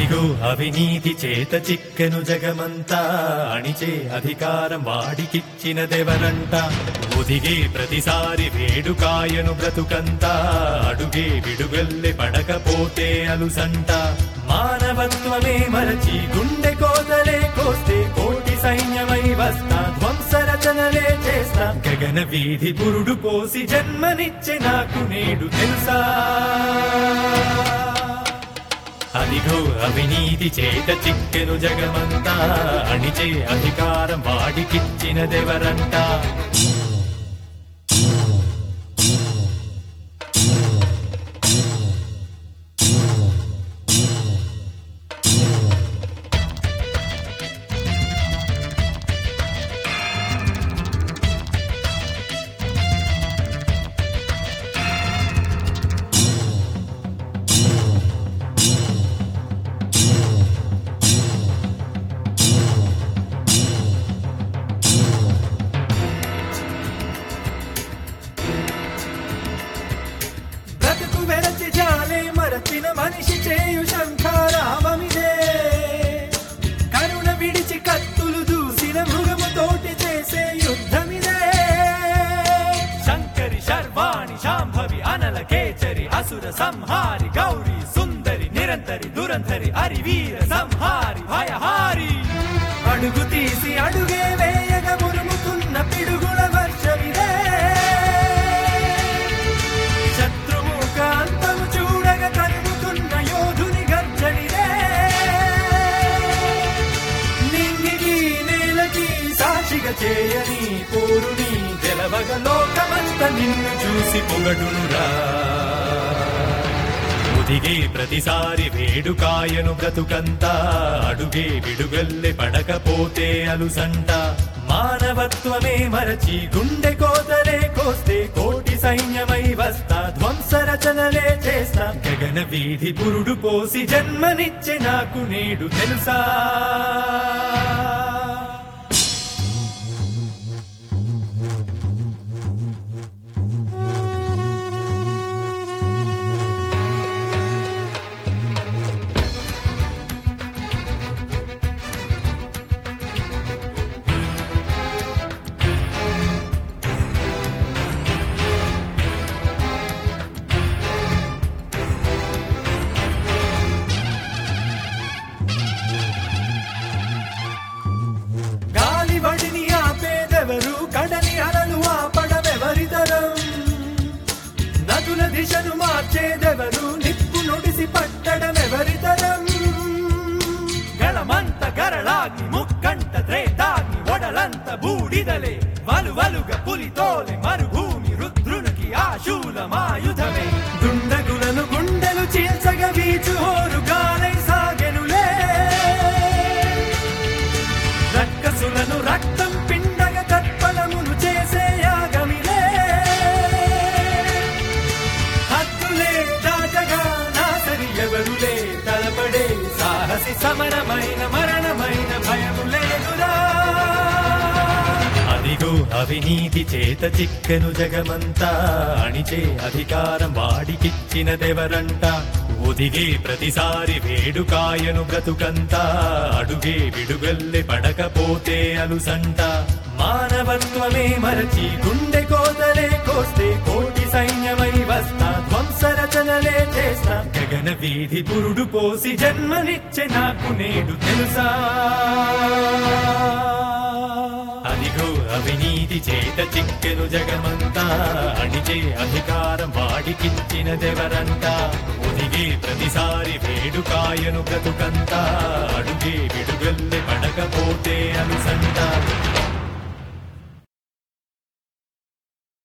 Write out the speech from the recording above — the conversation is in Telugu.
అదిగో అవినీతి చేత చిక్కెను జగమంతా అణిచే అధికారం వాడికిచ్చినదెవరంట ఒదిగే ప్రతిసారి వేడుకాయను బ్రతుకంతా అడుగే విడుగల్లె పడకపోతే అలుసంట మానవత్వమే మరచి గుండె కోతలే కోస్తే కోటి సైన్యమై వస్తా ధ్వంసరచనలే చేస్తా గగన వీధి పురుడు పోసి జన్మనిచ్చే నాకు నేడు తెలుసా అదిగో అవినీతి చేత చిక్కెను జగమంతా అణిచే అధికారం వాడికిచ్చినదెవరంట బ్రతుకు వెరచి జాలే మరచిన మనిషి చేయు శంఖారావమిదే కరుణ విడిచి కత్తులు దూసిన మృగము తోటి చేసే యుద్ధమిదే శంకరి శర్వాణి శాంభవి అనల కేచరి అసుర సంహారి గౌరీ సుందరి నిరంతరి దురంధరి అరివీర సంహారి భయహారి అడుగు తీసి అడుగే వేయగ మురుముతున్న పిడుగుల వర్షమిదే శత్రుముఖాంతము చూడగ కలుగుతున్న యోధుని గర్జనిదే నింగికి నేలకి సాక్షిగా చేయని పోరుని గెలవగ లోకమంత నిన్ను చూసి పొగడునురా ఒదిగే ప్రతిసారి వేడుకాయను బ్రతుకంతా అడుగే విడుగల్లె పడకపోతే అలుసంట మానవత్వమే మరచి గుండె కోతలే కోస్తే కోటి సైన్యమై వస్తా ధ్వంసరచనలే చేస్తా గగన వీధి పురుడు పోసి జన్మనిచ్చే నాకు నేడు తెలుసా గాలి వడిని ఆపేదెవరు కడలి అలలు ఆపడమెవరితరం నదుల దిశను మార్చేదెవరు నిప్పు నుడిసి పట్టడమెవరితరం గళమంత గరళాగి ముక్కంట త్రేతాగి ఒడలంత బూడిదలే వలువలుగ పులితోలే మరుభూమి రుద్రునికి ఆశూలమాయుధమే దుండగులను గుండెలు చీల్చగ వీచు హోరు గాలై సాగెనులే రక్కసులను రక్తం పిండగ తర్పణమును చేసే యాగమిలే హద్దులే దాటగా నాసరి ఎవరులే తలపడే సాహసి సమరమైన మరణమైన భయము లేదురా అదిగో అవినీతి చేత చిక్కెను జగమంతా అణిచే అధికారం వాడికిచ్చినదెవరంట ఒదిగే ప్రతిసారి వేడుకాయను బ్రతుకంతా అడుగే విడుగల్లె పడకపోతే అలుసంట మానవత్వమే మరచి గుండె కోతలే కోస్తే కోటి సైన్యమై వస్తా ధ్వంసరచనలే చేస్తా గగన వీధి పురుడు పోసి జన్మనిచ్చే నాకు నేడు తెలుసా అదిగో అవినీతి చేత చిక్కెను జగమంతా అణిచే అధికారం వాడికిచ్చినదెవరంట ఒదిగే ప్రతిసారి వేడుకాయను బ్రతుకంతా అడుగే విడుగల్లె పడకపోతే అలుసంట